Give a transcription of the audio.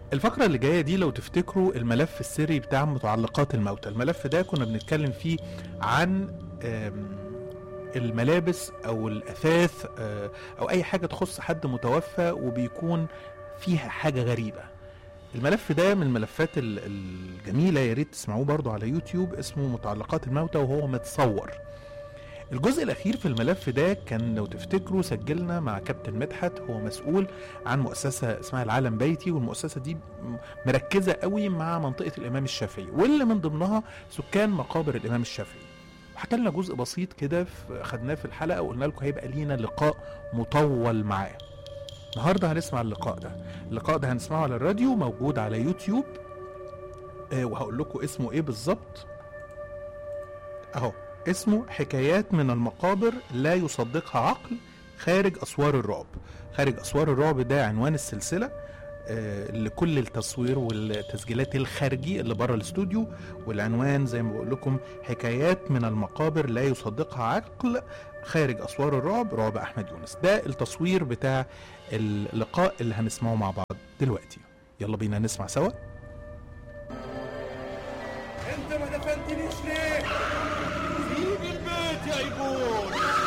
الفقرة اللي جاية دي لو تفتكروا الملف السري بتاع متعلقات الموتى الملف ده كنا بنتكلم فيه عن آم، الملابس او الاثاث آه، او اي حاجة تخص حد متوفى وبيكون فيها حاجة غريبة الملف ده من الملفات ال- الجميلة يا ريت تسمعوه برضو على يوتيوب اسمه متعلقات الموتى وهو متصور الجزء الأخير في الملف ده كان لو تفتكروا سجلنا مع كابتن مدحت هو مسؤول عن مؤسسة اسمها العالم بيتي والمؤسسة دي م- مركزة قوي مع منطقة الإمام الشافعي واللي من ضمنها سكان مقابر الإمام الشافعي وحكى لنا جزء بسيط كده في- خدناه في الحلقة وقلنا لكم هيبقى لينا لقاء مطول معاه النهارده هنسمع اللقاء ده اللقاء ده هنسمعه على الراديو موجود على يوتيوب آه وهقول لكم اسمه ايه بالظبط اهو اسمه حكايات من المقابر لا يصدقها عقل خارج اسوار الرعب خارج اسوار الرعب ده عنوان السلسله آه، لكل التصوير والتسجيلات الخارجي اللي بره الاستوديو والعنوان زي ما بقول لكم حكايات من المقابر لا يصدقها عقل خارج اسوار الرعب رعب احمد يونس ده التصوير بتاع اللقاء اللي هنسمعه مع بعض دلوقتي يلا بينا نسمع سوا انت ما دفنتنيش ليه؟ سيب البيت يا ايبون